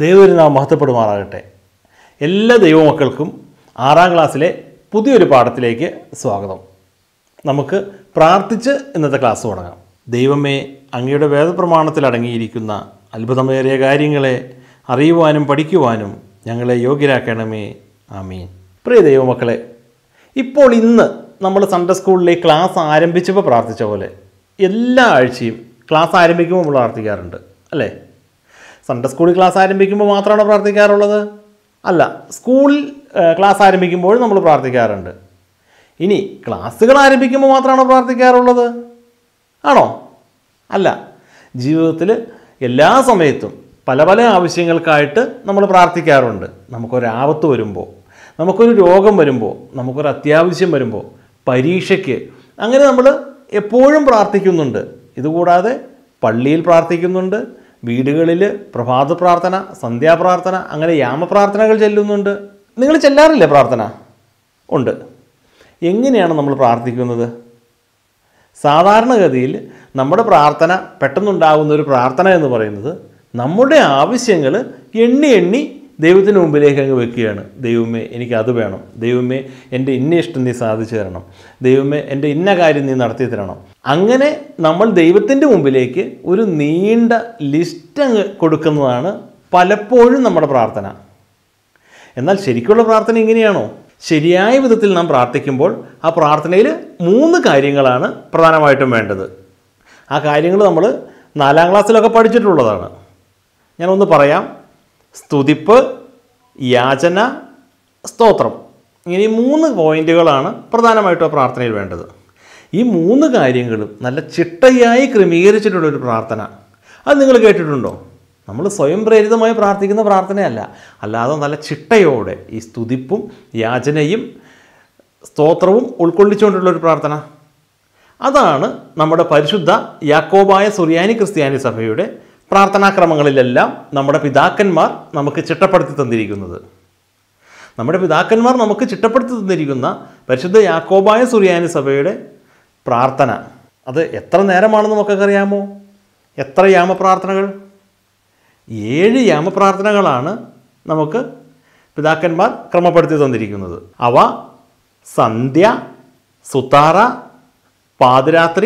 ദൈവനാം മഹത്വപ്പെടുമാറാകട്ടെ എല്ലാ ദൈവമക്കൾക്കും ആറാം ക്ലാസ്സിലെ പുതിയൊരു പാഠത്തിലേക്ക് സ്വാഗതം നമുക്ക് പ്രാർത്ഥിച്ച് ഇന്നത്തെ ക്ലാസ് തുടങ്ങാം ദൈവമേ അങ്ങയുടെ വേദപ്രമാണത്തിൽ അടങ്ങിയിരിക്കുന്ന അത്ഭുതമേറിയ കാര്യങ്ങളെ അറിയുവാനും പഠിക്കുവാനും ഞങ്ങളെ യോഗ്യരാക്കണമേ ആമീൻ പ്രിയ ദൈവമക്കളെ ഇപ്പോൾ ഇന്ന് നമ്മൾ സൺഡേ സ്കൂളിലെ ക്ലാസ് ആരംഭിച്ചപ്പോൾ പ്രാർത്ഥിച്ച പോലെ എല്ലാ ആഴ്ചയും ക്ലാസ് ആരംഭിക്കുമ്പോൾ നമ്മൾ പ്രാർത്ഥിക്കാറുണ്ട് അല്ലേ സൺഡേ സ്കൂളിൽ ക്ലാസ് ആരംഭിക്കുമ്പോൾ മാത്രമാണോ പ്രാർത്ഥിക്കാറുള്ളത് അല്ല സ്കൂളിൽ ഏഹ്, ക്ലാസ് ആരംഭിക്കുമ്പോൾ നമ്മൾ പ്രാർത്ഥിക്കാറുണ്ട് ഇനി ക്ലാസ്സുകൾ ആരംഭിക്കുമ്പോൾ മാത്രമാണോ പ്രാർത്ഥിക്കാറുള്ളത് ആണോ അല്ല ജീവിതത്തിൽ എല്ലാ സമയത്തും പല പല ആവശ്യങ്ങൾക്കായിട്ട് നമ്മൾ പ്രാർത്ഥിക്കാറുണ്ട് നമുക്കൊരാപത്ത് വരുമ്പോൾ നമുക്കൊരു രോഗം വരുമ്പോൾ നമുക്കൊരു അത്യാവശ്യം വരുമ്പോൾ പരീക്ഷയ്ക്ക് അങ്ങനെ നമ്മൾ എപ്പോഴും പ്രാർത്ഥിക്കുന്നുണ്ട് ഇതുകൂടാതെ പള്ളിയിൽ പ്രാർത്ഥിക്കുന്നുണ്ട് വീടുകളിൽ പ്രഭാത പ്രാർത്ഥന സന്ധ്യാപ്രാർത്ഥന അങ്ങനെ യാമപ്രാർത്ഥനകൾ ചെല്ലുന്നുണ്ട് നിങ്ങൾ ചെല്ലാറില്ലേ പ്രാർത്ഥന ഉണ്ട് എങ്ങനെയാണ് നമ്മൾ പ്രാർത്ഥിക്കുന്നത് സാധാരണഗതിയിൽ നമ്മുടെ പ്രാർത്ഥന പെട്ടെന്നുണ്ടാകുന്ന ഒരു പ്രാർത്ഥന എന്ന് പറയുന്നത് നമ്മുടെ ആവശ്യങ്ങൾ എണ്ണി എണ്ണി ദൈവത്തിന് മുമ്പിലേക്ക് അങ്ങ് വെക്കുകയാണ് ദൈവമേ എനിക്ക് അത് വേണം ദൈവമേ എൻ്റെ ഇന്ന ഇഷ്ടം നീ സാധിച്ചു തരണം ദൈവമേ എൻ്റെ ഇന്ന കാര്യം നീ നടത്തി തരണം അങ്ങനെ നമ്മൾ ദൈവത്തിൻ്റെ മുമ്പിലേക്ക് ഒരു നീണ്ട ലിസ്റ്റ് അങ്ങ് കൊടുക്കുന്നതാണ് പലപ്പോഴും നമ്മുടെ പ്രാർത്ഥന എന്നാൽ ശരിക്കുള്ള പ്രാർത്ഥന ഇങ്ങനെയാണോ ശരിയായ വിധത്തിൽ നാം പ്രാർത്ഥിക്കുമ്പോൾ ആ പ്രാർത്ഥനയിൽ മൂന്ന് കാര്യങ്ങളാണ് പ്രധാനമായിട്ടും വേണ്ടത് ആ കാര്യങ്ങൾ നമ്മൾ നാലാം ക്ലാസ്സിലൊക്കെ പഠിച്ചിട്ടുള്ളതാണ് ഞാനൊന്ന് പറയാം സ്തുതിപ്പ് യാചന സ്തോത്രം ഇങ്ങനെ ഈ മൂന്ന് പോയിന്റുകളാണ് പ്രധാനമായിട്ടും ആ പ്രാർത്ഥനയിൽ വേണ്ടത് ഈ മൂന്ന് കാര്യങ്ങളും നല്ല ചിട്ടയായി ക്രമീകരിച്ചിട്ടുള്ള ഒരു പ്രാർത്ഥന അത് നിങ്ങൾ കേട്ടിട്ടുണ്ടോ നമ്മൾ സ്വയം പ്രേരിതമായി പ്രാർത്ഥിക്കുന്ന പ്രാർത്ഥനയല്ല അല്ലാതെ നല്ല ചിട്ടയോടെ ഈ സ്തുതിപ്പും യാചനയും സ്തോത്രവും ഉൾക്കൊള്ളിച്ചുകൊണ്ടുള്ള ഒരു പ്രാർത്ഥന അതാണ് നമ്മുടെ പരിശുദ്ധ യാക്കോബായ സുറിയാനി ക്രിസ്ത്യാനി സഭയുടെ പ്രാർത്ഥനാക്രമങ്ങളിലെല്ലാം നമ്മുടെ പിതാക്കന്മാർ നമുക്ക് ചിട്ടപ്പെടുത്തി തന്നിരിക്കുന്നത് നമ്മുടെ പിതാക്കന്മാർ നമുക്ക് ചിട്ടപ്പെടുത്തി തന്നിരിക്കുന്ന പരിശുദ്ധ യാക്കോബായ സുറിയാനി സഭയുടെ പ്രാർത്ഥന അത് എത്ര നേരമാണെന്ന് നമുക്കൊക്കെ അറിയാമോ എത്ര യാമപ്രാർത്ഥനകൾ ഏഴ് യാമപ്രാർത്ഥനകളാണ് നമുക്ക് പിതാക്കന്മാർ ക്രമപ്പെടുത്തി തന്നിരിക്കുന്നത് അവ സന്ധ്യ സുതാറ പാതിരാത്രി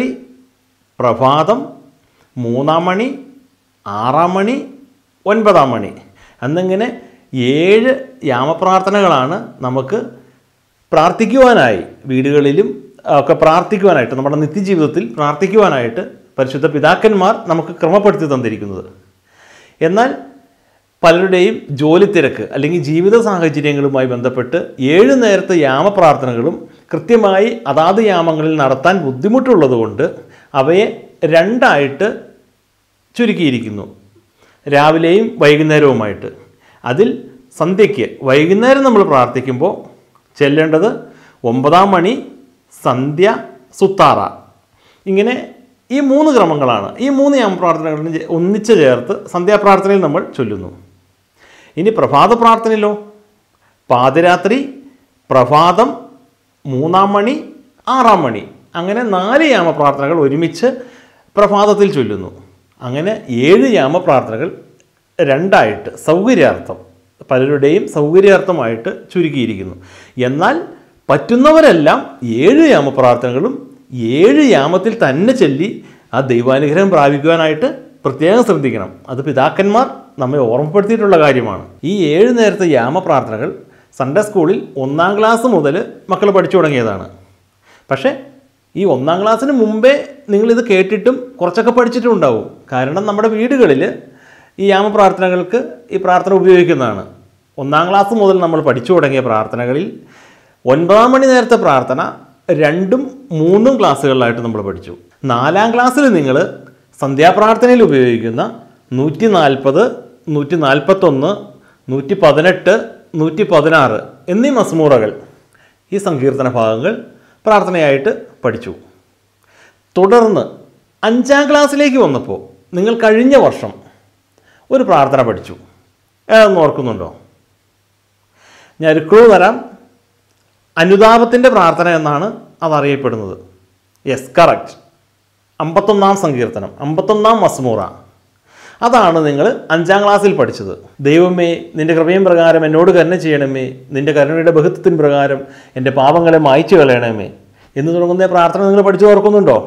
പ്രഭാതം മൂന്നാം മണി ആറാം മണി ഒൻപതാം മണി എന്നിങ്ങനെ ഏഴ് യാമപ്രാർത്ഥനകളാണ് നമുക്ക് പ്രാർത്ഥിക്കുവാനായി വീടുകളിലും ഒക്കെ പ്രാർത്ഥിക്കുവാനായിട്ട് നമ്മുടെ നിത്യജീവിതത്തിൽ പ്രാർത്ഥിക്കുവാനായിട്ട് പരിശുദ്ധ പിതാക്കന്മാർ നമുക്ക് ക്രമപ്പെടുത്തി തന്നിരിക്കുന്നത് എന്നാൽ പലരുടെയും ജോലി തിരക്ക് അല്ലെങ്കിൽ ജീവിത സാഹചര്യങ്ങളുമായി ബന്ധപ്പെട്ട് ഏഴ് നേരത്തെ യാമപ്രാർത്ഥനകളും കൃത്യമായി അതാത് യാമങ്ങളിൽ നടത്താൻ ബുദ്ധിമുട്ടുള്ളതുകൊണ്ട് അവയെ രണ്ടായിട്ട് ചുരുക്കിയിരിക്കുന്നു രാവിലെയും വൈകുന്നേരവുമായിട്ട് അതിൽ സന്ധ്യയ്ക്ക് വൈകുന്നേരം നമ്മൾ പ്രാർത്ഥിക്കുമ്പോൾ ചെല്ലേണ്ടത് ഒമ്പതാം മണി സന്ധ്യ സുത്താറ ഇങ്ങനെ ഈ മൂന്ന് ക്രമങ്ങളാണ് ഈ മൂന്ന് യാമപ്രാർത്ഥനകളും ചെ- ഒന്നിച്ച് ചേർത്ത് സന്ധ്യാപ്രാർത്ഥനയിൽ നമ്മൾ ചൊല്ലുന്നു ഇനി പ്രഭാത പ്രാർത്ഥനയിലോ പാതിരാത്രി പ്രഭാതം മൂന്നാം മണി ആറാം മണി അങ്ങനെ നാല് യാമപ്രാർത്ഥനകൾ ഒരുമിച്ച് പ്രഭാതത്തിൽ ചൊല്ലുന്നു അങ്ങനെ ഏഴ് യാമപ്രാർത്ഥനകൾ രണ്ടായിട്ട് സൗകര്യാർത്ഥം പലരുടെയും സൗകര്യാർത്ഥമായിട്ട് ചുരുക്കിയിരിക്കുന്നു എന്നാൽ പറ്റുന്നവരെല്ലാം ഏഴ് യാമപ്രാർത്ഥനകളും ഏഴ് യാമത്തിൽ തന്നെ ചൊല്ലി ആ ദൈവാനുഗ്രഹം പ്രാപിക്കുവാനായിട്ട് പ്രത്യേകം ശ്രദ്ധിക്കണം അത് പിതാക്കന്മാർ നമ്മെ ഓർമ്മപ്പെടുത്തിയിട്ടുള്ള കാര്യമാണ് ഈ ഏഴ് നേരത്തെ യാമപ്രാർത്ഥനകൾ സൺഡേ സ്കൂളിൽ ഒന്നാം ക്ലാസ് മുതൽ മക്കൾ പഠിച്ചു തുടങ്ങിയതാണ് പക്ഷേ ഈ ഒന്നാം ക്ലാസ്സിന് മുമ്പേ നിങ്ങളിത് കേട്ടിട്ടും കുറച്ചൊക്കെ പഠിച്ചിട്ടും ഉണ്ടാവും കാരണം നമ്മുടെ വീടുകളിൽ ഈ യാമപ്രാർത്ഥനകൾക്ക് ഈ പ്രാർത്ഥന ഉപയോഗിക്കുന്നതാണ് ഒന്നാം ക്ലാസ് മുതൽ നമ്മൾ പഠിച്ചു തുടങ്ങിയ പ്രാർത്ഥനകളിൽ ഒൻപതാം മണി നേരത്തെ പ്രാർത്ഥന രണ്ടും മൂന്നും ക്ലാസ്സുകളിലായിട്ട് നമ്മൾ പഠിച്ചു നാലാം ക്ലാസ്സിൽ നിങ്ങൾ സന്ധ്യാപ്രാർത്ഥനയിൽ ഉപയോഗിക്കുന്ന നൂറ്റി നാൽപ്പത് നൂറ്റി നാൽപ്പത്തൊന്ന് നൂറ്റി പതിനെട്ട് നൂറ്റി പതിനാറ് എന്നീ മസ്മൂറകൾ ഈ സങ്കീർത്തന ഭാഗങ്ങൾ പ്രാർത്ഥനയായിട്ട് പഠിച്ചു തുടർന്ന് അഞ്ചാം ക്ലാസ്സിലേക്ക് വന്നപ്പോൾ നിങ്ങൾ കഴിഞ്ഞ വർഷം ഒരു പ്രാർത്ഥന പഠിച്ചു ഏതൊന്ന് ഓർക്കുന്നുണ്ടോ ഞാൻ ഒരു ക്ലൂ തരാം അനുതാപത്തിൻ്റെ പ്രാർത്ഥന എന്നാണ് അതറിയപ്പെടുന്നത് യെസ് കറക്റ്റ് അമ്പത്തൊന്നാം സങ്കീർത്തനം അമ്പത്തൊന്നാം മസ്മൂറ അതാണ് നിങ്ങൾ അഞ്ചാം ക്ലാസ്സിൽ പഠിച്ചത് ദൈവമേ നിന്റെ കൃപയും പ്രകാരം എന്നോട് കരുണ ചെയ്യണമേ നിന്റെ കരുണയുടെ ബഹുത്വത്തിന് പ്രകാരം എൻ്റെ പാപങ്ങളെ മായ്ച്ചു കളയണമേ എന്ന് തുടങ്ങുന്ന പ്രാർത്ഥന നിങ്ങൾ പഠിച്ചു ഓർക്കുന്നുണ്ടോ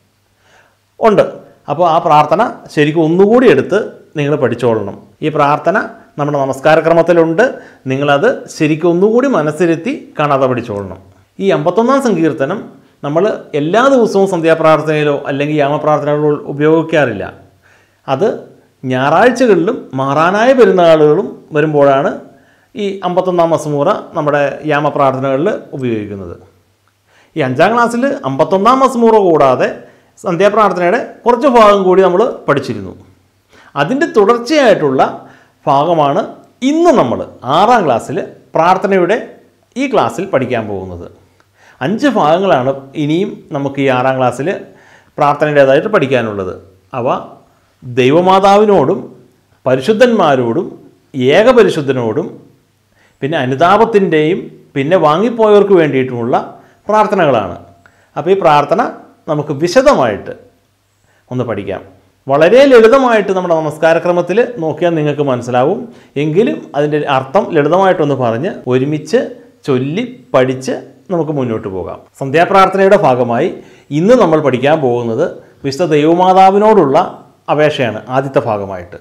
ഉണ്ട് അപ്പോൾ ആ പ്രാർത്ഥന ശരിക്കും ഒന്നുകൂടി എടുത്ത് നിങ്ങൾ പഠിച്ചോളണം ഈ പ്രാർത്ഥന നമ്മുടെ നമസ്കാരക്രമത്തിലുണ്ട് നിങ്ങളത് ശരിക്കും ഒന്നുകൂടി മനസ്സിരുത്തി കാണാതെ പഠിച്ചോളണം ഈ അമ്പത്തൊന്നാം സങ്കീർത്തനം നമ്മൾ എല്ലാ ദിവസവും സന്ധ്യാപ്രാർത്ഥനയിലോ അല്ലെങ്കിൽ യാമപ്രാർത്ഥനകളോ ഉപയോഗിക്കാറില്ല അത് ഞായറാഴ്ചകളിലും മാറാനായ പെരുന്നാളുകളും വരുമ്പോഴാണ് ഈ അമ്പത്തൊന്നാം മസമൂറ നമ്മുടെ യാമപ്രാർത്ഥനകളിൽ ഉപയോഗിക്കുന്നത് ഈ അഞ്ചാം ക്ലാസ്സിൽ അമ്പത്തൊന്നാം മസ്മൂറ കൂടാതെ സന്ധ്യാപ്രാർത്ഥനയുടെ കുറച്ച് ഭാഗം കൂടി നമ്മൾ പഠിച്ചിരുന്നു അതിൻ്റെ തുടർച്ചയായിട്ടുള്ള ഭാഗമാണ് ഇന്ന് നമ്മൾ ആറാം ക്ലാസ്സിൽ പ്രാർത്ഥനയുടെ ഈ ക്ലാസ്സിൽ പഠിക്കാൻ പോകുന്നത് അഞ്ച് ഭാഗങ്ങളാണ് ഇനിയും നമുക്ക് ഈ ആറാം ക്ലാസ്സിൽ പ്രാർത്ഥനയുടേതായിട്ട് പഠിക്കാനുള്ളത് അവ ദൈവമാതാവിനോടും പരിശുദ്ധന്മാരോടും ഏകപരിശുദ്ധനോടും പിന്നെ അനുതാപത്തിൻ്റെയും പിന്നെ വാങ്ങിപ്പോയവർക്ക് വേണ്ടിയിട്ടുമുള്ള പ്രാർത്ഥനകളാണ് അപ്പോൾ ഈ പ്രാർത്ഥന നമുക്ക് വിശദമായിട്ട് ഒന്ന് പഠിക്കാം വളരെ ലളിതമായിട്ട് നമ്മുടെ നമസ്കാരക്രമത്തിൽ നോക്കിയാൽ നിങ്ങൾക്ക് മനസ്സിലാവും എങ്കിലും അതിൻ്റെ അർത്ഥം ലളിതമായിട്ടൊന്ന് പറഞ്ഞ് ഒരുമിച്ച് ചൊല്ലി പഠിച്ച് നമുക്ക് മുന്നോട്ട് പോകാം സന്ധ്യാപ്രാർത്ഥനയുടെ ഭാഗമായി ഇന്ന് നമ്മൾ പഠിക്കാൻ പോകുന്നത് വിശുദ്ധ ദൈവമാതാവിനോടുള്ള അപേക്ഷയാണ് ആദ്യത്തെ ഭാഗമായിട്ട്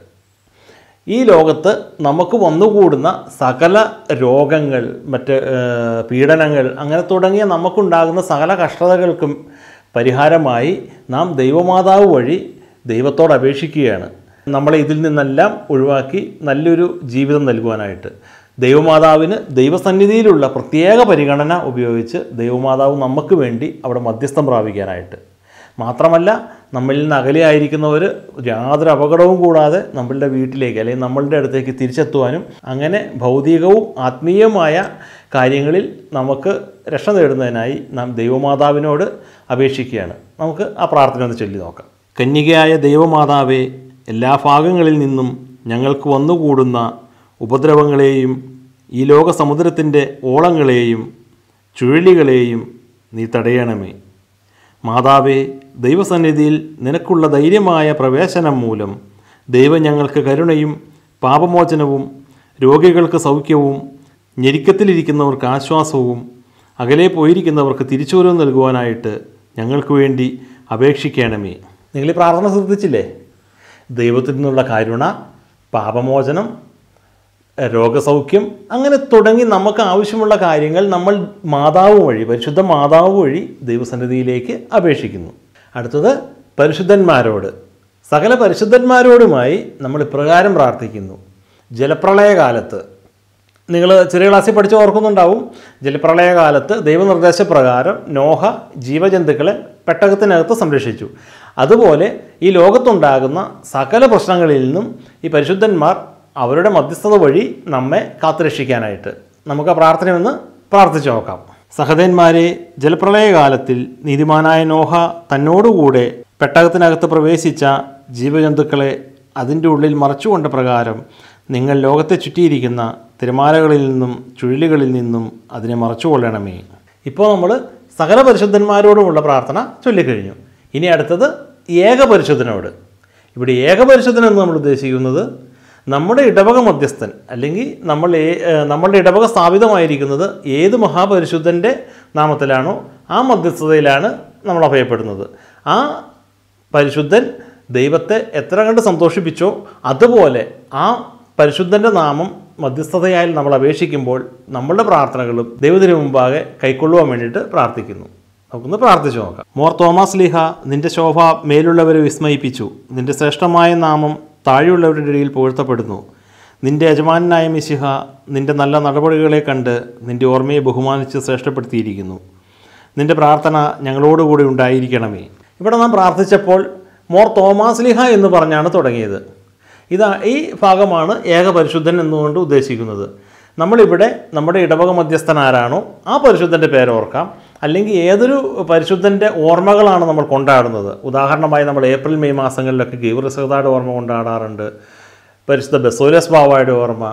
ഈ ലോകത്ത് നമുക്ക് വന്നുകൂടുന്ന സകല രോഗങ്ങൾ മറ്റ് ഏഹ്, പീഡനങ്ങൾ അങ്ങനെ തുടങ്ങിയ നമുക്കുണ്ടാകുന്ന സകല കഷ്ടതകൾക്കും പരിഹാരമായി നാം ദൈവമാതാവ് വഴി ദൈവത്തോട് അപേക്ഷിക്കുകയാണ് നമ്മളെ ഇതിൽ നിന്നെല്ലാം ഒഴിവാക്കി നല്ലൊരു ജീവിതം നൽകുവാനായിട്ട് ദൈവമാതാവിന് ദൈവസന്നിധിയിലുള്ള പ്രത്യേക പരിഗണന ഉപയോഗിച്ച് ദൈവമാതാവ് നമുക്ക് വേണ്ടി അവിടെ മധ്യസ്ഥം പ്രാപിക്കാനായിട്ട് മാത്രമല്ല നമ്മളിൽ നിന്ന് അകലെയായിരിക്കുന്നവർ യാതൊരു അപകടവും കൂടാതെ നമ്മളുടെ വീട്ടിലേക്ക് അല്ലെങ്കിൽ നമ്മളുടെ അടുത്തേക്ക് തിരിച്ചെത്തുവാനും അങ്ങനെ ഭൗതികവും ആത്മീയമായ കാര്യങ്ങളിൽ നമുക്ക് രക്ഷ നേടുന്നതിനായി നാം ദൈവമാതാവിനോട് അപേക്ഷിക്കുകയാണ് നമുക്ക് ആ പ്രാർത്ഥന ഒന്ന് ചൊല്ലി നോക്കാം കന്യകയായ ദൈവമാതാവേ എല്ലാ ഭാഗങ്ങളിൽ നിന്നും ഞങ്ങൾക്ക് വന്നുകൂടുന്ന ഉപദ്രവങ്ങളെയും ഈ ലോക സമുദ്രത്തിൻ്റെ ഓളങ്ങളെയും ചുഴലികളെയും നീ തടയണമേ മാതാവേ ദൈവസന്നിധിയിൽ നിനക്കുള്ള ധൈര്യമായ പ്രവേശനം മൂലം ദൈവം ഞങ്ങൾക്ക് കരുണയും പാപമോചനവും രോഗികൾക്ക് സൗഖ്യവും ഞെരുക്കത്തിലിരിക്കുന്നവർക്ക് ആശ്വാസവും അകലെ പോയിരിക്കുന്നവർക്ക് തിരിച്ചുവരവ് നൽകുവാനായിട്ട് ഞങ്ങൾക്ക് വേണ്ടി അപേക്ഷിക്കണമേ നിങ്ങൾ ഈ പ്രാർത്ഥന ശ്രദ്ധിച്ചില്ലേ ദൈവത്തിൽ നിന്നുള്ള കരുണ പാപമോചനം രോഗസൗഖ്യം അങ്ങനെ തുടങ്ങി നമുക്ക് ആവശ്യമുള്ള കാര്യങ്ങൾ നമ്മൾ മാതാവ് വഴി പരിശുദ്ധ മാതാവ് വഴി ദൈവസന്നിധിയിലേക്ക് അപേക്ഷിക്കുന്നു അടുത്തത് പരിശുദ്ധന്മാരോട് സകല പരിശുദ്ധന്മാരോടുമായി നമ്മൾ ഇപ്രകാരം പ്രാർത്ഥിക്കുന്നു ജലപ്രളയകാലത്ത് നിങ്ങൾ ചെറിയ ക്ലാസ്സിൽ പഠിച്ച് ഓർക്കുന്നുണ്ടാവും ജലപ്രളയകാലത്ത് ദൈവനിർദ്ദേശപ്രകാരം നോഹ ജീവജന്തുക്കളെ പെട്ടകത്തിനകത്ത് സംരക്ഷിച്ചു അതുപോലെ ഈ ലോകത്തുണ്ടാകുന്ന സകല പ്രശ്നങ്ങളിൽ നിന്നും ഈ പരിശുദ്ധന്മാർ അവരുടെ മധ്യസ്ഥത വഴി നമ്മെ കാത്തുരക്ഷിക്കാനായിട്ട് നമുക്ക് ആ പ്രാർത്ഥനയൊന്ന് പ്രാർത്ഥിച്ചു നോക്കാം സഹദേന്മാരെ ജലപ്രളയകാലത്തിൽ നീതിമാനായ നോഹ തന്നോടുകൂടെ പെട്ടകത്തിനകത്ത് പ്രവേശിച്ച ജീവജന്തുക്കളെ അതിൻ്റെ ഉള്ളിൽ മറച്ചുകൊണ്ട പ്രകാരം നിങ്ങൾ ലോകത്തെ ചുറ്റിയിരിക്കുന്ന തിരമാലകളിൽ നിന്നും ചുഴലികളിൽ നിന്നും അതിനെ മറച്ചുകൊള്ളണമേ ഇപ്പോൾ നമ്മൾ സകല പരിശുദ്ധന്മാരോടുമുള്ള പ്രാർത്ഥന ചൊല്ലിക്കഴിഞ്ഞു ഇനി അടുത്തത് ഏകപരിശുദ്ധനോട് ഇവിടെ ഏകപരിശുദ്ധൻ എന്ന് നമ്മൾ ഉദ്ദേശിക്കുന്നത് നമ്മുടെ ഇടവക മധ്യസ്ഥൻ അല്ലെങ്കിൽ നമ്മൾ ഏ- ഏഹ് നമ്മളുടെ ഇടവക സ്ഥാപിതമായിരിക്കുന്നത് ഏത് മഹാപരിശുദ്ധൻ്റെ നാമത്തിലാണോ ആ മധ്യസ്ഥതയിലാണ് നമ്മൾ അഭയപ്പെടുന്നത് ആ പരിശുദ്ധൻ ദൈവത്തെ എത്ര കണ്ട് സന്തോഷിപ്പിച്ചോ അതുപോലെ ആ പരിശുദ്ധൻ്റെ നാമം മധ്യസ്ഥതയായി നമ്മൾ അപേക്ഷിക്കുമ്പോൾ നമ്മളുടെ പ്രാർത്ഥനകളും ദൈവത്തിന് മുമ്പാകെ കൈക്കൊള്ളുവാൻ വേണ്ടിയിട്ട് പ്രാർത്ഥിക്കുന്നു നമുക്കൊന്ന് പ്രാർത്ഥിച്ചു നോക്കാം മോർ തോമസ് ലീഹ നിന്റെ ശോഭ മേലുള്ളവരെ വിസ്മയിപ്പിച്ചു നിന്റെ ശ്രേഷ്ഠമായ നാമം താഴെയുള്ളവരുടെ ഇടയിൽ പുകഴ്ത്തപ്പെടുന്നു നിന്റെ യജമാനായ മിശിഹ നിന്റെ നല്ല നടപടികളെ കണ്ട് നിന്റെ ഓർമ്മയെ ബഹുമാനിച്ച് ശ്രേഷ്ഠപ്പെടുത്തിയിരിക്കുന്നു നിന്റെ പ്രാർത്ഥന ഞങ്ങളോടുകൂടി ഉണ്ടായിരിക്കണമേ ഇവിടെ നാം പ്രാർത്ഥിച്ചപ്പോൾ മോർ തോമാസ് ലിഹ എന്ന് പറഞ്ഞാണ് തുടങ്ങിയത് ഇതാ ഈ ഭാഗമാണ് ഏകപരിശുദ്ധൻ എന്നുകൊണ്ട് ഉദ്ദേശിക്കുന്നത് നമ്മളിവിടെ നമ്മുടെ ഇടവക മധ്യസ്ഥൻ ആരാണോ ആ പരിശുദ്ധൻ്റെ പേര് ഓർക്കാം അല്ലെങ്കിൽ ഏതൊരു പരിശുദ്ധൻ്റെ ഓർമ്മകളാണ് നമ്മൾ കൊണ്ടാടുന്നത് ഉദാഹരണമായി നമ്മൾ ഏപ്രിൽ മെയ് മാസങ്ങളിലൊക്കെ ഗീവ്രസതായുടെ ഓർമ്മ കൊണ്ടാടാറുണ്ട് പരിശുദ്ധ ബസോലസ് ബാവയുടെ ഓർമ്മ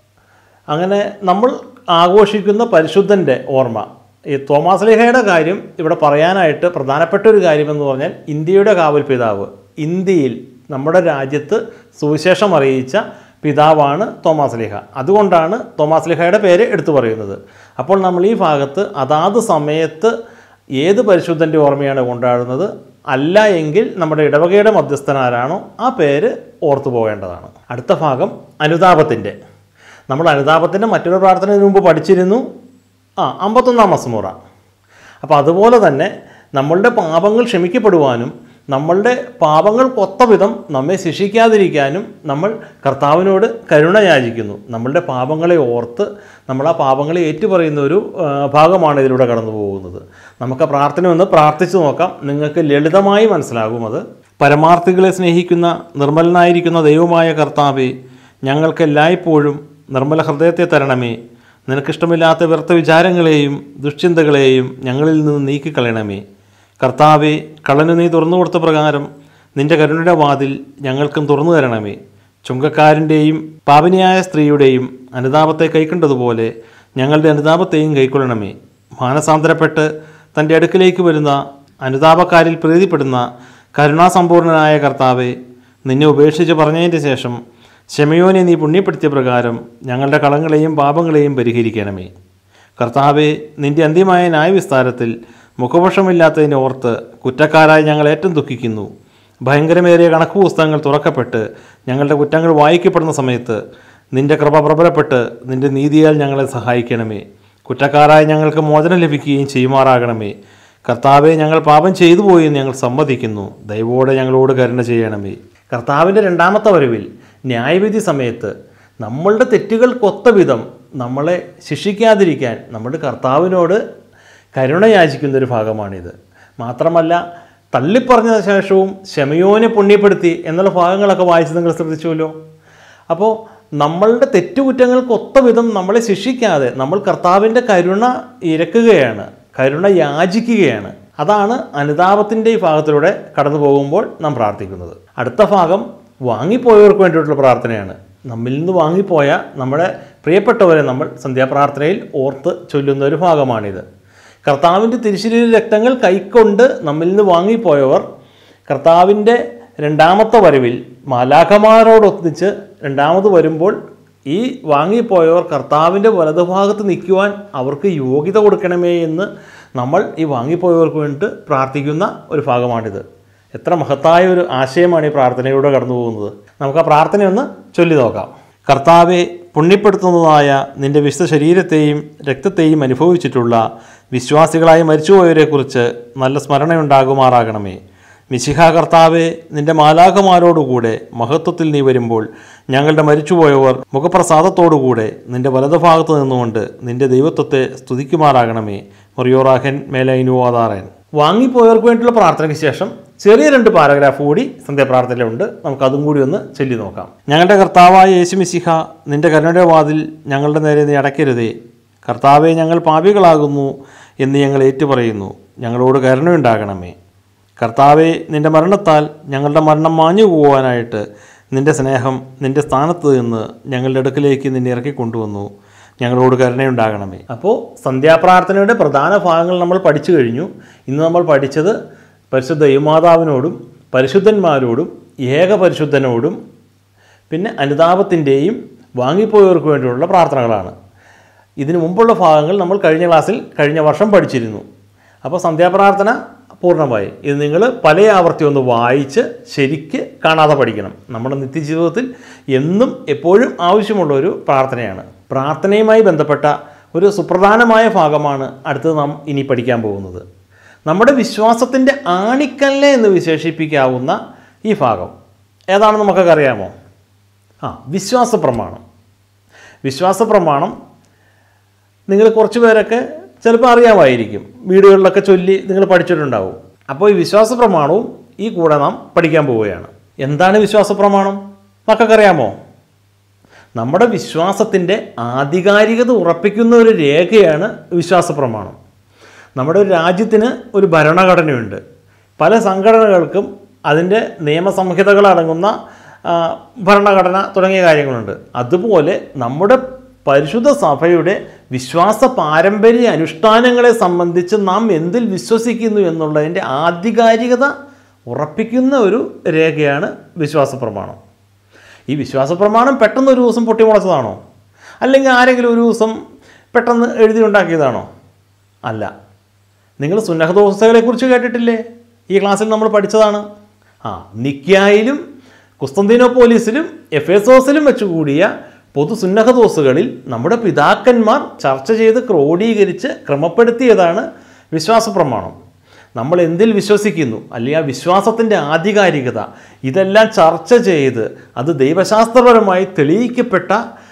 അങ്ങനെ നമ്മൾ ആഘോഷിക്കുന്ന പരിശുദ്ധൻ്റെ ഓർമ്മ ഈ തോമാസ് ലേഖയുടെ കാര്യം ഇവിടെ പറയാനായിട്ട് പ്രധാനപ്പെട്ട ഒരു കാര്യമെന്ന് പറഞ്ഞാൽ ഇന്ത്യയുടെ കാവൽ പിതാവ് ഇന്ത്യയിൽ നമ്മുടെ രാജ്യത്ത് സുവിശേഷം അറിയിച്ച പിതാവാണ് തോമാസ് ലിഹ അതുകൊണ്ടാണ് തോമാസ് ലിഹയുടെ പേര് എടുത്തു പറയുന്നത് അപ്പോൾ നമ്മൾ ഈ ഭാഗത്ത് അതാത് സമയത്ത് ഏത് പരിശുദ്ധൻ്റെ ഓർമ്മയാണ് കൊണ്ടാടുന്നത് അല്ല എങ്കിൽ നമ്മുടെ ഇടവകയുടെ മധ്യസ്ഥൻ ആരാണോ ആ പേര് ഓർത്തു പോകേണ്ടതാണ് അടുത്ത ഭാഗം അനുതാപത്തിൻ്റെ നമ്മൾ അനുതാപത്തിൻ്റെ മറ്റൊരു പ്രാർത്ഥനയ്ക്ക് മുമ്പ് പഠിച്ചിരുന്നു ആ അമ്പത്തൊന്നാം മസ്മുറ അപ്പോൾ അതുപോലെ തന്നെ നമ്മളുടെ പാപങ്ങൾ ക്ഷമിക്കപ്പെടുവാനും നമ്മളുടെ പാപങ്ങൾക്കൊത്ത വിധം നമ്മെ ശിക്ഷിക്കാതിരിക്കാനും നമ്മൾ കർത്താവിനോട് കരുണ യാചിക്കുന്നു നമ്മളുടെ പാപങ്ങളെ ഓർത്ത് നമ്മൾ ആ പാപങ്ങളെ ഏറ്റുപറയുന്ന ഒരു ആ, ഭാഗമാണ് ഇതിലൂടെ കടന്നു പോകുന്നത് നമുക്ക് ആ പ്രാർത്ഥന ഒന്ന് പ്രാർത്ഥിച്ചു നോക്കാം നിങ്ങൾക്ക് ലളിതമായി മനസ്സിലാകും അത് പരമാർത്ഥികളെ സ്നേഹിക്കുന്ന നിർമ്മലനായിരിക്കുന്ന ദൈവമായ കർത്താവെ ഞങ്ങൾക്ക് എല്ലായ്പ്പോഴും നിർമ്മല ഹൃദയത്തെ തരണമേ നിനക്കിഷ്ടമില്ലാത്ത വ്യർത്ഥ വിചാരങ്ങളെയും ദുശ്ചിന്തകളെയും ഞങ്ങളിൽ നിന്ന് നീക്കിക്കളയണമേ കർത്താവെ കള്ളന് നീ തുറന്നു കൊടുത്ത പ്രകാരം നിന്റെ കരുണയുടെ വാതിൽ ഞങ്ങൾക്കും തുറന്നു തരണമേ ചുങ്കക്കാരൻ്റെയും പാപിനിയായ സ്ത്രീയുടെയും അനുതാപത്തെ കൈക്കൊണ്ടതുപോലെ ഞങ്ങളുടെ അനുതാപത്തെയും കൈക്കൊള്ളണമേ മാനസാന്തരപ്പെട്ട് തൻ്റെ അടുക്കിലേക്ക് വരുന്ന അനുതാപക്കാരിൽ പ്രീതിപ്പെടുന്ന കരുണാസമ്പൂർണനായ കർത്താവെ നിന്നെ ഉപേക്ഷിച്ച് പറഞ്ഞതിൻ്റെ ശേഷം ശമയോനെ നീ പുണ്യപ്പെടുത്തിയ പ്രകാരം ഞങ്ങളുടെ കളങ്ങളെയും പാപങ്ങളെയും പരിഹരിക്കണമേ കർത്താവെ നിന്റെ അന്ത്യമായ ന്യായവിസ്താരത്തിൽ മുഖപക്ഷമില്ലാത്തതിനെ ഓർത്ത് കുറ്റക്കാരായി ഞങ്ങൾ ഏറ്റവും ദുഃഖിക്കുന്നു ഭയങ്കരമേറിയ കണക്ക് പുസ്തകങ്ങൾ തുറക്കപ്പെട്ട് ഞങ്ങളുടെ കുറ്റങ്ങൾ വായിക്കപ്പെടുന്ന സമയത്ത് നിന്റെ കൃപ പ്രബലപ്പെട്ട് നിന്റെ നീതിയാൽ ഞങ്ങളെ സഹായിക്കണമേ കുറ്റക്കാരായി ഞങ്ങൾക്ക് മോചനം ലഭിക്കുകയും ചെയ്യുമാറാകണമേ കർത്താവെ ഞങ്ങൾ പാപം ചെയ്തു പോയി എന്ന് ഞങ്ങൾ സമ്മതിക്കുന്നു ദൈവോടെ ഞങ്ങളോട് കരുണ ചെയ്യണമേ കർത്താവിൻ്റെ രണ്ടാമത്തെ വരവിൽ ന്യായവിധി സമയത്ത് നമ്മളുടെ തെറ്റുകൾക്കൊത്ത വിധം നമ്മളെ ശിക്ഷിക്കാതിരിക്കാൻ നമ്മുടെ കർത്താവിനോട് കരുണ യാചിക്കുന്ന ഒരു ഭാഗമാണിത് മാത്രമല്ല തള്ളിപ്പറഞ്ഞ ശേഷവും ശമയോനെ പുണ്യപ്പെടുത്തി എന്നുള്ള ഭാഗങ്ങളൊക്കെ വായിച്ച് നിങ്ങൾ ശ്രദ്ധിച്ചുവല്ലോ അപ്പോൾ നമ്മളുടെ തെറ്റുകുറ്റങ്ങൾക്കൊത്ത വിധം നമ്മളെ ശിക്ഷിക്കാതെ നമ്മൾ കർത്താവിൻ്റെ കരുണ ഇരക്കുകയാണ് കരുണ യാചിക്കുകയാണ് അതാണ് അനുതാപത്തിൻ്റെ ഈ ഭാഗത്തിലൂടെ കടന്നു പോകുമ്പോൾ നാം പ്രാർത്ഥിക്കുന്നത് അടുത്ത ഭാഗം വാങ്ങിപ്പോയവർക്ക് വേണ്ടിയിട്ടുള്ള പ്രാർത്ഥനയാണ് നമ്മിൽ നിന്ന് വാങ്ങിപ്പോയ നമ്മുടെ പ്രിയപ്പെട്ടവരെ നമ്മൾ സന്ധ്യാപ്രാർത്ഥനയിൽ ഓർത്ത് ചൊല്ലുന്ന ഒരു ഭാഗമാണിത് കർത്താവിൻ്റെ തിരുശരീര രക്തങ്ങൾ കൈക്കൊണ്ട് നമ്മിൽ നിന്ന് വാങ്ങിപ്പോയവർ കർത്താവിൻ്റെ രണ്ടാമത്തെ വരവിൽ മാലാഖമാരോടൊന്നിച്ച് രണ്ടാമത് വരുമ്പോൾ ഈ വാങ്ങിപ്പോയവർ കർത്താവിൻ്റെ വലതുഭാഗത്ത് നിൽക്കുവാൻ അവർക്ക് യോഗ്യത കൊടുക്കണമേ എന്ന് നമ്മൾ ഈ വാങ്ങിപ്പോയവർക്ക് വേണ്ടിയിട്ട് പ്രാർത്ഥിക്കുന്ന ഒരു ഭാഗമാണിത് എത്ര മഹത്തായ ഒരു ആശയമാണ് ഈ പ്രാർത്ഥനയിലൂടെ കടന്നു പോകുന്നത് നമുക്ക് ആ പ്രാർത്ഥനയൊന്ന് ചൊല്ലി നോക്കാം കർത്താവെ പുണ്യപ്പെടുത്തുന്നതായ നിന്റെ വിശുദ്ധ ശരീരത്തെയും രക്തത്തെയും അനുഭവിച്ചിട്ടുള്ള വിശ്വാസികളായി മരിച്ചുപോയവരെക്കുറിച്ച് നല്ല സ്മരണയുണ്ടാകുമാറാകണമേ മിശിഹ കർത്താവെ നിന്റെ മാലാഖമാരോടുകൂടെ മഹത്വത്തിൽ നീ വരുമ്പോൾ ഞങ്ങളുടെ മരിച്ചുപോയവർ മുഖപ്രസാദത്തോടുകൂടെ നിന്റെ വലതുഭാഗത്ത് നിന്നുകൊണ്ട് നിന്റെ ദൈവത്വത്തെ സ്തുതിക്കുമാറാകണമേ മറിയോറാഹൻ മേലൈനുവാതാറൻ വാങ്ങിപ്പോയവർക്ക് വേണ്ടിയുള്ള പ്രാർത്ഥനയ്ക്ക് ശേഷം ചെറിയ രണ്ട് പാരഗ്രാഫ് കൂടി സന്ധ്യാപ്രാർത്ഥനയിലുണ്ട് നമുക്ക് അതും കൂടി ഒന്ന് ചൊല്ലി നോക്കാം ഞങ്ങളുടെ കർത്താവായ യേശു മിശിഹ നിന്റെ കരുണയുടെ വാതിൽ ഞങ്ങളുടെ നേരെ നീ അടയ്ക്കരുതേ കർത്താവെ ഞങ്ങൾ പാപികളാകുന്നു എന്ന് ഞങ്ങൾ ഏറ്റുപറയുന്നു ഞങ്ങളോട് കരുണയുണ്ടാകണമേ കർത്താവെ നിന്റെ മരണത്താൽ ഞങ്ങളുടെ മരണം മാഞ്ഞു പോകാനായിട്ട് നിന്റെ സ്നേഹം നിന്റെ സ്ഥാനത്ത് നിന്ന് ഞങ്ങളുടെ അടുക്കിലേക്ക് നിന്നെ ഇറക്കി കൊണ്ടുവന്നു ഞങ്ങളോട് കരുണയുണ്ടാകണമേ അപ്പോൾ സന്ധ്യാപ്രാർത്ഥനയുടെ പ്രധാന ഭാഗങ്ങൾ നമ്മൾ പഠിച്ചു കഴിഞ്ഞു ഇന്ന് നമ്മൾ പഠിച്ചത് പരിശുദ്ധ ദൈവമാതാവിനോടും പരിശുദ്ധന്മാരോടും ഏക പരിശുദ്ധനോടും പിന്നെ അനുതാപത്തിൻ്റെയും വാങ്ങിപ്പോയവർക്ക് വേണ്ടിയുള്ള പ്രാർത്ഥനകളാണ് ഇതിനു മുമ്പുള്ള ഭാഗങ്ങൾ നമ്മൾ കഴിഞ്ഞ ക്ലാസ്സിൽ കഴിഞ്ഞ വർഷം പഠിച്ചിരുന്നു അപ്പോൾ സന്ധ്യാപ്രാർത്ഥന പൂർണ്ണമായി ഇത് നിങ്ങൾ പല ആവർത്തി ഒന്ന് വായിച്ച് ശരിക്ക് കാണാതെ പഠിക്കണം നമ്മുടെ നിത്യജീവിതത്തിൽ എന്നും എപ്പോഴും ആവശ്യമുള്ള ഒരു പ്രാർത്ഥനയാണ് പ്രാർത്ഥനയുമായി ബന്ധപ്പെട്ട ഒരു സുപ്രധാനമായ ഭാഗമാണ് അടുത്തത് നാം ഇനി പഠിക്കാൻ പോകുന്നത് നമ്മുടെ വിശ്വാസത്തിൻ്റെ ആണിക്കല്ല് എന്ന് വിശേഷിപ്പിക്കാവുന്ന ഈ ഭാഗം ഏതാണെന്ന് നമുക്കൊക്കെ അറിയാമോ ആ വിശ്വാസ പ്രമാണം വിശ്വാസ പ്രമാണം നിങ്ങൾ കുറച്ച് പേരൊക്കെ ചിലപ്പോൾ അറിയാമായിരിക്കും വീടുകളിലൊക്കെ ചൊല്ലി നിങ്ങൾ പഠിച്ചിട്ടുണ്ടാവും അപ്പോൾ ഈ വിശ്വാസ പ്രമാണവും ഈ കൂടെ നാം പഠിക്കാൻ പോവുകയാണ് എന്താണ് വിശ്വാസ പ്രമാണം മക്കൾക്കറിയാമോ നമ്മുടെ വിശ്വാസത്തിൻ്റെ ആധികാരികത ഉറപ്പിക്കുന്ന ഒരു രേഖയാണ് വിശ്വാസ പ്രമാണം നമ്മുടെ ഒരു രാജ്യത്തിന് ഒരു ഭരണഘടനയുണ്ട് പല സംഘടനകൾക്കും അതിൻ്റെ നിയമസംഹിതകളടങ്ങുന്ന ആ, ഭരണഘടന തുടങ്ങിയ കാര്യങ്ങളുണ്ട് അതുപോലെ നമ്മുടെ പരിശുദ്ധ സഭയുടെ വിശ്വാസ പാരമ്പര്യ അനുഷ്ഠാനങ്ങളെ സംബന്ധിച്ച് നാം എന്തിൽ വിശ്വസിക്കുന്നു എന്നുള്ളതിൻ്റെ ആധികാരികത ഉറപ്പിക്കുന്ന ഒരു രേഖയാണ് വിശ്വാസ പ്രമാണം ഈ വിശ്വാസ പ്രമാണം പെട്ടെന്ന് ഒരു ദിവസം പൊട്ടിമുളച്ചതാണോ അല്ലെങ്കിൽ ആരെങ്കിലും ഒരു ദിവസം പെട്ടെന്ന് എഴുതി ഉണ്ടാക്കിയതാണോ അല്ല നിങ്ങൾ സുന്നഹദോസകളെക്കുറിച്ച് കേട്ടിട്ടില്ലേ ഈ ക്ലാസ്സിൽ നമ്മൾ പഠിച്ചതാണ് ആ നിക്യായിലും കുസ്തന്തിനോപോലീസിലും എഫേസോസിലും വെച്ച് കൂടിയ പൊതു സുന്നഹദോസുകളിൽ നമ്മുടെ പിതാക്കന്മാർ ചർച്ച ചെയ്ത് ക്രോഡീകരിച്ച് ക്രമപ്പെടുത്തിയതാണ് വിശ്വാസ പ്രമാണം നമ്മൾ എന്തിൽ വിശ്വസിക്കുന്നു അല്ലെങ്കിൽ ആ വിശ്വാസത്തിൻ്റെ ആധികാരികത ഇതെല്ലാം ചർച്ച ചെയ്ത് അത് ദൈവശാസ്ത്രപരമായി തെളിയിക്കപ്പെട്ട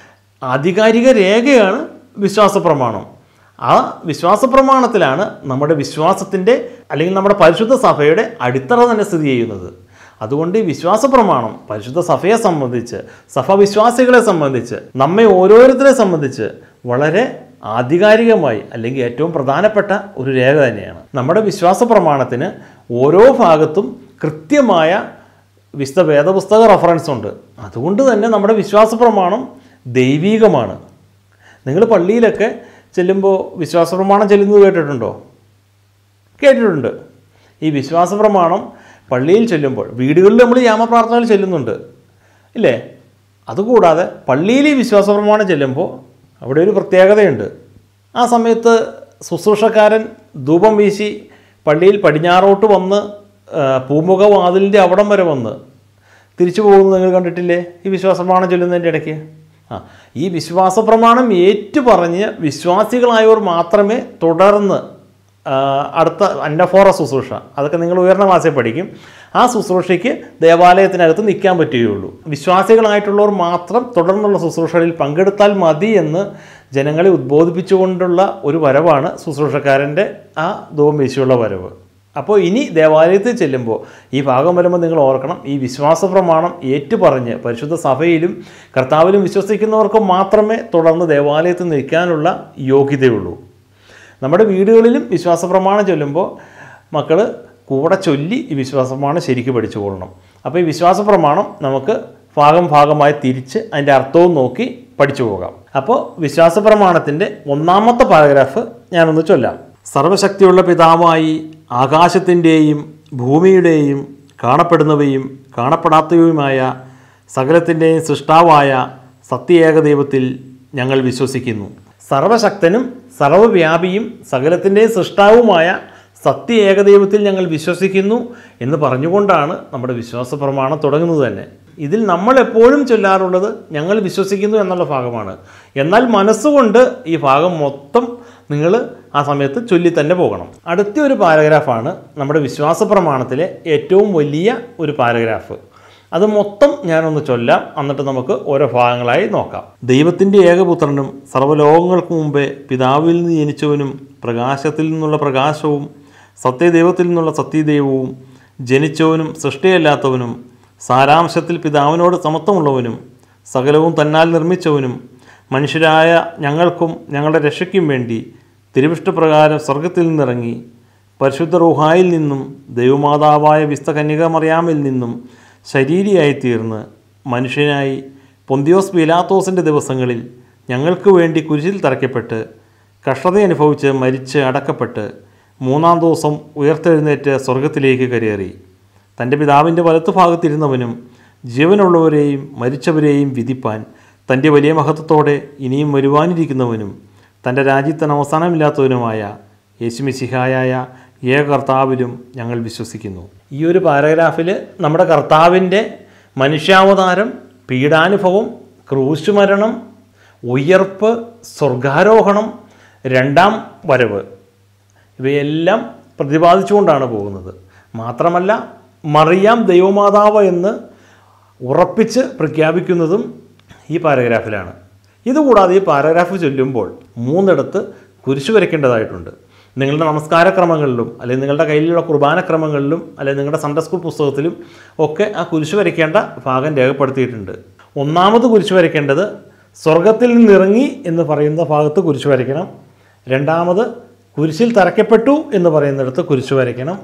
ആധികാരിക രേഖയാണ് വിശ്വാസ പ്രമാണം ആ വിശ്വാസ പ്രമാണത്തിലാണ് നമ്മുടെ വിശ്വാസത്തിൻ്റെ അല്ലെങ്കിൽ നമ്മുടെ പരിശുദ്ധ സഭയുടെ അടിത്തറ തന്നെ സ്ഥിതി ചെയ്യുന്നത് അതുകൊണ്ട് ഈ വിശ്വാസ പ്രമാണം പരിശുദ്ധ സഭയെ സംബന്ധിച്ച് സഭ വിശ്വാസികളെ സംബന്ധിച്ച് നമ്മെ ഓരോരുത്തരെ സംബന്ധിച്ച് വളരെ ആധികാരികമായി അല്ലെങ്കിൽ ഏറ്റവും പ്രധാനപ്പെട്ട ഒരു രേഖ തന്നെയാണ് നമ്മുടെ വിശ്വാസ പ്രമാണത്തിന് ഓരോ ഭാഗത്തും കൃത്യമായ വിശുദ്ധ വേദപുസ്തക റെഫറൻസ് ഉണ്ട് അതുകൊണ്ട് തന്നെ നമ്മുടെ വിശ്വാസ പ്രമാണം ദൈവീകമാണ് നിങ്ങൾ പള്ളിയിലൊക്കെ ചെല്ലുമ്പോൾ വിശ്വാസ പ്രമാണം ചെല്ലുന്നത് കേട്ടിട്ടുണ്ടോ കേട്ടിട്ടുണ്ട് ഈ വിശ്വാസ പ്രമാണം പള്ളിയിൽ ചെല്ലുമ്പോൾ വീടുകളിൽ നമ്മൾ യാമപ്രാർത്ഥനകൾ ചെല്ലുന്നുണ്ട് ഇല്ലേ അതുകൂടാതെ പള്ളിയിൽ ഈ വിശ്വാസ പ്രമാണം ചെല്ലുമ്പോൾ അവിടെ ഒരു പ്രത്യേകതയുണ്ട് ആ സമയത്ത് ശുശ്രൂഷക്കാരൻ ധൂപം വീശി പള്ളിയിൽ പടിഞ്ഞാറോട്ട് വന്ന് ആ, പൂമുഖ വാതിലിൻ്റെ അവിടം വരെ വന്ന് തിരിച്ചു പോകുന്നത് നിങ്ങൾ കണ്ടിട്ടില്ലേ ഈ വിശ്വാസ പ്രമാണം ചൊല്ലുന്നതിൻ്റെ ഇടയ്ക്ക് ആ ഈ വിശ്വാസ പ്രമാണം ഏറ്റുപറഞ്ഞ് വിശ്വാസികളായവർ മാത്രമേ തുടർന്ന് ആ, അടുത്ത അന്നഫോറ ശുശ്രൂഷ അതൊക്കെ നിങ്ങൾ ഉയർന്ന ക്ലാസ്സിൽ പഠിക്കും ആ ശുശ്രൂഷയ്ക്ക് ദേവാലയത്തിനകത്ത് നിൽക്കാൻ പറ്റുകയുള്ളൂ വിശ്വാസികളായിട്ടുള്ളവർ മാത്രം തുടർന്നുള്ള ശുശ്രൂഷകളിൽ പങ്കെടുത്താൽ മതി എന്ന് ജനങ്ങളെ ഉദ്ബോധിപ്പിച്ചുകൊണ്ടുള്ള ഒരു വരവാണ് ശുശ്രൂഷക്കാരൻ്റെ ആ ധൂപം വീശിയുള്ള വരവ് അപ്പോൾ ഇനി ദേവാലയത്തിൽ ചെല്ലുമ്പോൾ ഈ ഭാഗം വരുമ്പോൾ നിങ്ങൾ ഓർക്കണം ഈ വിശ്വാസ പ്രമാണം ഏറ്റുപറഞ്ഞ് പരിശുദ്ധ സഭയിലും കർത്താവിലും വിശ്വസിക്കുന്നവർക്ക് മാത്രമേ തുടർന്ന് ദേവാലയത്തിൽ നിൽക്കാനുള്ള യോഗ്യതയുള്ളൂ നമ്മുടെ വീടുകളിലും വിശ്വാസ പ്രമാണം ചൊല്ലുമ്പോൾ മക്കൾ കൂടെ ചൊല്ലി ഈ വിശ്വാസ പ്രമാണം ശരിക്ക് പഠിച്ചു കൊള്ളണം അപ്പോൾ ഈ വിശ്വാസ പ്രമാണം നമുക്ക് ഭാഗം ഭാഗമായി തിരിച്ച് അതിൻ്റെ അർത്ഥവും നോക്കി പഠിച്ചു പോകാം അപ്പോൾ വിശ്വാസ പ്രമാണത്തിൻ്റെ ഒന്നാമത്തെ പാരഗ്രാഫ് ഞാനൊന്ന് ചൊല്ലാം സർവശക്തിയുള്ള പിതാവായി ആകാശത്തിൻ്റെയും ഭൂമിയുടെയും കാണപ്പെടുന്നവയും കാണപ്പെടാത്തവയുമായ സകലത്തിൻ്റെയും സൃഷ്ടാവായ സത്യേക ദൈവത്തിൽ ഞങ്ങൾ വിശ്വസിക്കുന്നു സർവശക്തനും സർവവ്യാപിയും സകലത്തിൻ്റെയും സൃഷ്ടാവുമായ സത്യ ഏകദൈവത്തിൽ ഞങ്ങൾ വിശ്വസിക്കുന്നു എന്ന് പറഞ്ഞുകൊണ്ടാണ് നമ്മുടെ വിശ്വാസ പ്രമാണം തുടങ്ങുന്നത് തന്നെ ഇതിൽ നമ്മൾ എപ്പോഴും ചൊല്ലാറുള്ളത് ഞങ്ങൾ വിശ്വസിക്കുന്നു എന്നുള്ള ഭാഗമാണ് എന്നാൽ മനസ്സുകൊണ്ട് ഈ ഭാഗം മൊത്തം നിങ്ങൾ ആ സമയത്ത് ചൊല്ലി തന്നെ പോകണം അടുത്ത ഒരു പാരഗ്രാഫാണ് നമ്മുടെ വിശ്വാസ പ്രമാണത്തിലെ ഏറ്റവും വലിയ ഒരു പാരഗ്രാഫ് അത് മൊത്തം ഞാനൊന്ന് ചൊല്ലാം എന്നിട്ട് നമുക്ക് ഓരോ ഭാഗങ്ങളായി നോക്കാം ദൈവത്തിൻ്റെ ഏകപുത്രനും സർവ്വലോകങ്ങൾക്ക് മുമ്പേ പിതാവിൽ നിന്ന് ജനിച്ചവനും പ്രകാശത്തിൽ നിന്നുള്ള പ്രകാശവും സത്യദൈവത്തിൽ നിന്നുള്ള സത്യദൈവവും ജനിച്ചവനും സൃഷ്ടിയല്ലാത്തവനും സാരാംശത്തിൽ പിതാവിനോട് സമത്വമുള്ളവനും സകലവും തന്നാൽ നിർമ്മിച്ചവനും മനുഷ്യരായ ഞങ്ങൾക്കും ഞങ്ങളുടെ രക്ഷയ്ക്കും വേണ്ടി തിരുവിഷ്ടപ്രകാരം സ്വർഗത്തിൽ നിന്നിറങ്ങി പരിശുദ്ധ റൂഹായിൽ നിന്നും ദൈവമാതാവായ വിസ്ത കന്യക മറിയാമിൽ നിന്നും ശരീരിയായി തീർന്ന് മനുഷ്യനായി പൊന്തിയോസ് പിലാത്തോസിൻ്റെ ദിവസങ്ങളിൽ ഞങ്ങൾക്ക് വേണ്ടി കുരിശിൽ തറയ്ക്കപ്പെട്ട് കഷ്ടത അനുഭവിച്ച് മരിച്ച് അടക്കപ്പെട്ട് മൂന്നാം ദിവസം ഉയർത്തെഴുന്നേറ്റ് സ്വർഗത്തിലേക്ക് കരേറി തൻ്റെ പിതാവിൻ്റെ വലത്തുഭാഗത്തിരുന്നവനും ജീവനുള്ളവരെയും മരിച്ചവരെയും വിധിപ്പാൻ തൻ്റെ വലിയ മഹത്വത്തോടെ ഇനിയും വരുവാനിരിക്കുന്നവനും തൻ്റെ രാജ്യത്തിന് അവസാനമില്ലാത്തവനുമായ യേശുമിശിഹായായ ഏക കർത്താവിലും ഞങ്ങൾ വിശ്വസിക്കുന്നു ഈ ഒരു പാരഗ്രാഫിൽ നമ്മുടെ കർത്താവിൻ്റെ മനുഷ്യാവതാരം പീഡാനുഭവം ക്രൂശ് മരണം ഉയർപ്പ് സ്വർഗാരോഹണം രണ്ടാം വരവ് ഇവയെല്ലാം പ്രതിപാദിച്ചുകൊണ്ടാണ് പോകുന്നത് മാത്രമല്ല മറിയാം ദൈവമാതാവ് എന്ന് ഉറപ്പിച്ച് പ്രഖ്യാപിക്കുന്നതും ഈ പാരഗ്രാഫിലാണ് ഇതുകൂടാതെ ഈ പാരഗ്രാഫ് ചൊല്ലുമ്പോൾ മൂന്നിടത്ത് കുരിശു വരയ്ക്കേണ്ടതായിട്ടുണ്ട് നിങ്ങളുടെ നമസ്കാരക്രമങ്ങളിലും അല്ലെങ്കിൽ നിങ്ങളുടെ കയ്യിലുള്ള കുർബാനക്രമങ്ങളിലും അല്ലെങ്കിൽ നിങ്ങളുടെ സൺഡേ സ്കൂൾ പുസ്തകത്തിലും ഒക്കെ ആ കുരിശു വരയ്ക്കേണ്ട ഭാഗം രേഖപ്പെടുത്തിയിട്ടുണ്ട് ഒന്നാമത് കുരിശു വരയ്ക്കേണ്ടത് സ്വർഗത്തിൽ നിന്നിറങ്ങി എന്ന് പറയുന്ന ഭാഗത്ത് കുരിശു വരയ്ക്കണം രണ്ടാമത് കുരിശിൽ തറയ്ക്കപ്പെട്ടു എന്ന് പറയുന്നിടത്ത് കുരിശു വരയ്ക്കണം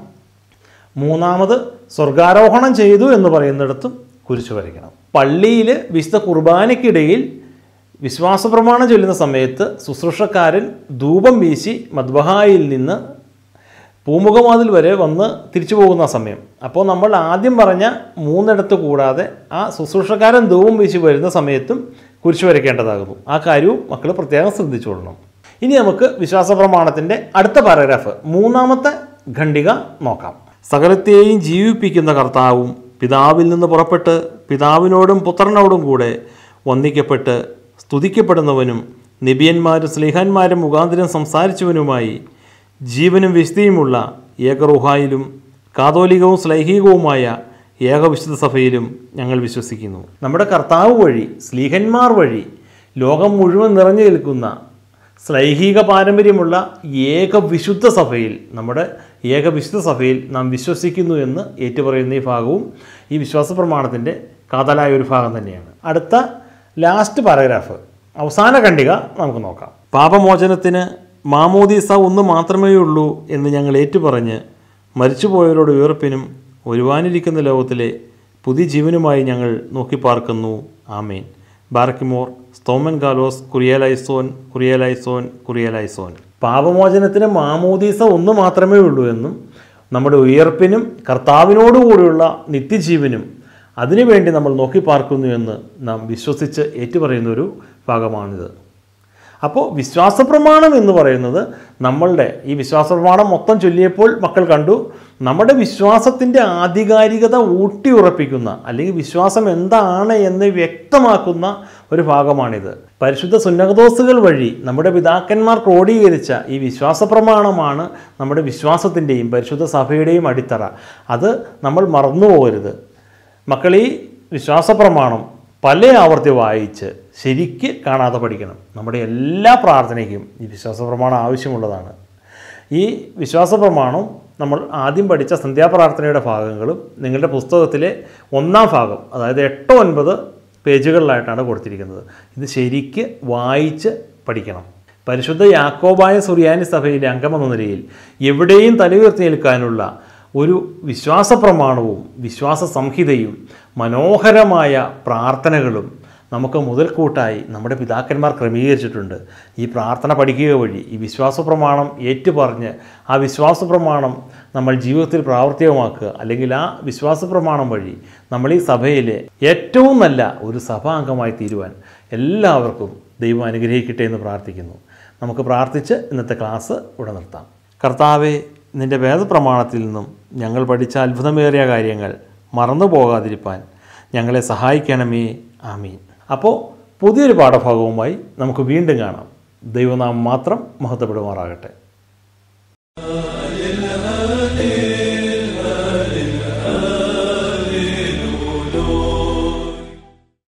മൂന്നാമത് സ്വർഗാരോഹണം ചെയ്തു എന്ന് പറയുന്നിടത്തും കുരിശു വരയ്ക്കണം പള്ളിയിൽ വിശുദ്ധ കുർബാനയ്ക്കിടയിൽ വിശ്വാസ പ്രമാണം ചൊല്ലുന്ന സമയത്ത് ശുശ്രൂഷക്കാരൻ ധൂപം വീശി മദ്ബഹായിൽ നിന്ന് പൂമുഖവാതിൽ വരെ വന്ന് തിരിച്ചു പോകുന്ന സമയം അപ്പോൾ നമ്മൾ ആദ്യം പറഞ്ഞ മൂന്നിടത്ത് കൂടാതെ ആ ശുശ്രൂഷക്കാരൻ ധൂപം വീശി വരുന്ന സമയത്തും കുരിശ് വരയ്ക്കേണ്ടതാകുന്നു ആ കാര്യവും മക്കൾ പ്രത്യേകം ശ്രദ്ധിച്ചുകൊള്ളണം ഇനി നമുക്ക് വിശ്വാസ പ്രമാണത്തിൻ്റെ അടുത്ത പാരഗ്രാഫ് മൂന്നാമത്തെ ഖണ്ഡിക നോക്കാം സകലത്തെയും ജീവിപ്പിക്കുന്ന കർത്താവും പിതാവിൽ നിന്ന് പുറപ്പെട്ട് പിതാവിനോടും പുത്രനോടും കൂടെ വന്ദിക്കപ്പെട്ട് സ്തുതിക്കപ്പെടുന്നവനും നിബിയന്മാരും സ്നേഹന്മാരും മുഖാന്തരം സംസാരിച്ചവനുമായി ജീവനും വിശുദ്ധിയുമുള്ള ഏകറുഹായിലും കാതോലികവും ശ്ലൈഹികവുമായ ഏകവിശുദ്ധ സഭയിലും ഞങ്ങൾ വിശ്വസിക്കുന്നു നമ്മുടെ കർത്താവ് വഴി സ്ലീഹന്മാർ വഴി ലോകം മുഴുവൻ നിറഞ്ഞു നിൽക്കുന്ന ശ്ലൈഹിക പാരമ്പര്യമുള്ള ഏക വിശുദ്ധ സഭയിൽ നമ്മുടെ ഏക വിശുദ്ധ സഭയിൽ നാം വിശ്വസിക്കുന്നു എന്ന് ഏറ്റുപറയുന്ന ഈ ഭാഗവും ഈ വിശ്വാസ പ്രമാണത്തിൻ്റെ കാതലായ ഒരു ഭാഗം തന്നെയാണ് അടുത്ത ലാസ്റ്റ് പാരഗ്രാഫ് അവസാന ഖണ്ഡിക നമുക്ക് നോക്കാം പാപമോചനത്തിന് മാമോദീസ ഒന്ന് മാത്രമേ ഉള്ളൂ എന്ന് ഞങ്ങൾ ഏറ്റുപറഞ്ഞ് മരിച്ചുപോയവരോട് ഉയർപ്പിനും ഒരുവാനിരിക്കുന്ന ലോകത്തിലെ പുതിയ ജീവനുമായി ഞങ്ങൾ നോക്കിപ്പാർക്കുന്നു ആമേൻ ബാറക്കിമോർ സ്തോമൻ കാലോസ് കുറിയലൈസോൻ കുറിയലൈസോൻ കുറിയലൈസോൻ പാപമോചനത്തിന് മാമോദീസ ഒന്ന് മാത്രമേ ഉള്ളൂ എന്നും നമ്മുടെ ഉയർപ്പിനും കർത്താവിനോടുകൂടിയുള്ള നിത്യജീവനും അതിനുവേണ്ടി നമ്മൾ നോക്കിപ്പാർക്കുന്നു എന്ന് നാം വിശ്വസിച്ച് ഏറ്റുപറയുന്ന ഒരു ഭാഗമാണിത് അപ്പോൾ വിശ്വാസ പ്രമാണം എന്ന് പറയുന്നത് നമ്മളുടെ ഈ വിശ്വാസ പ്രമാണം മൊത്തം ചൊല്ലിയപ്പോൾ മക്കൾ കണ്ടു നമ്മുടെ വിശ്വാസത്തിൻ്റെ ആധികാരികത ഊട്ടി ഉറപ്പിക്കുന്ന അല്ലെങ്കിൽ വിശ്വാസം എന്താണ് എന്ന് വ്യക്തമാക്കുന്ന ഒരു ഭാഗമാണിത് പരിശുദ്ധ സുന്നകദോസുകൾ വഴി നമ്മുടെ പിതാക്കന്മാർ ക്രോഡീകരിച്ച ഈ വിശ്വാസ പ്രമാണമാണ് നമ്മുടെ വിശ്വാസത്തിൻ്റെയും പരിശുദ്ധ സഭയുടെയും അടിത്തറ അത് നമ്മൾ മറന്നു പോകരുത് മക്കൾ ഈ വിശ്വാസ പ്രമാണം പല ആവർത്തി വായിച്ച് ശരിക്ക് കാണാതെ പഠിക്കണം നമ്മുടെ എല്ലാ പ്രാർത്ഥനയ്ക്കും ഈ വിശ്വാസ പ്രമാണം ആവശ്യമുള്ളതാണ് ഈ വിശ്വാസ പ്രമാണം നമ്മൾ ആദ്യം പഠിച്ച സന്ധ്യാപ്രാർത്ഥനയുടെ ഭാഗങ്ങളും നിങ്ങളുടെ പുസ്തകത്തിലെ ഒന്നാം ഭാഗം അതായത് എട്ടോ ഒൻപത് പേജുകളിലായിട്ടാണ് കൊടുത്തിരിക്കുന്നത് ഇത് ശരിക്ക് വായിച്ച് പഠിക്കണം പരിശുദ്ധ യാക്കോബായ സുറിയാനി സഭയിലെ അംഗമെന്ന നിലയിൽ എവിടെയും തലയുയർത്തി നിൽക്കാനുള്ള ഒരു വിശ്വാസ പ്രമാണവും വിശ്വാസ സംഹിതയും മനോഹരമായ പ്രാർത്ഥനകളും നമുക്ക് മുതൽക്കൂട്ടായി നമ്മുടെ പിതാക്കന്മാർ ക്രമീകരിച്ചിട്ടുണ്ട് ഈ പ്രാർത്ഥന പഠിക്കുക വഴി ഈ വിശ്വാസ പ്രമാണം ഏറ്റുപറഞ്ഞ് ആ വിശ്വാസ പ്രമാണം നമ്മൾ ജീവിതത്തിൽ പ്രാവർത്തികമാക്കുക അല്ലെങ്കിൽ ആ വിശ്വാസ പ്രമാണം വഴി നമ്മൾ ഈ സഭയിലെ ഏറ്റവും നല്ല ഒരു സഭാംഗമായി തീരുവാൻ എല്ലാവർക്കും ദൈവം അനുഗ്രഹിക്കട്ടെ എന്ന് പ്രാർത്ഥിക്കുന്നു നമുക്ക് പ്രാർത്ഥിച്ച് ഇന്നത്തെ ക്ലാസ് ഇവിടെ നിർത്താം കർത്താവെ നിൻ്റെ വേദപ്രമാണത്തിൽ നിന്നും ഞങ്ങൾ പഠിച്ച അത്ഭുതമേറിയ കാര്യങ്ങൾ മറന്നു പോകാതിരിപ്പാൻ ഞങ്ങളെ സഹായിക്കണമേ ആമീൻ അപ്പോൾ പുതിയൊരു പാഠഭാഗവുമായി നമുക്ക് വീണ്ടും കാണാം ദൈവനാമം മാത്രം മഹത്വപ്പെടുമാറാകട്ടെ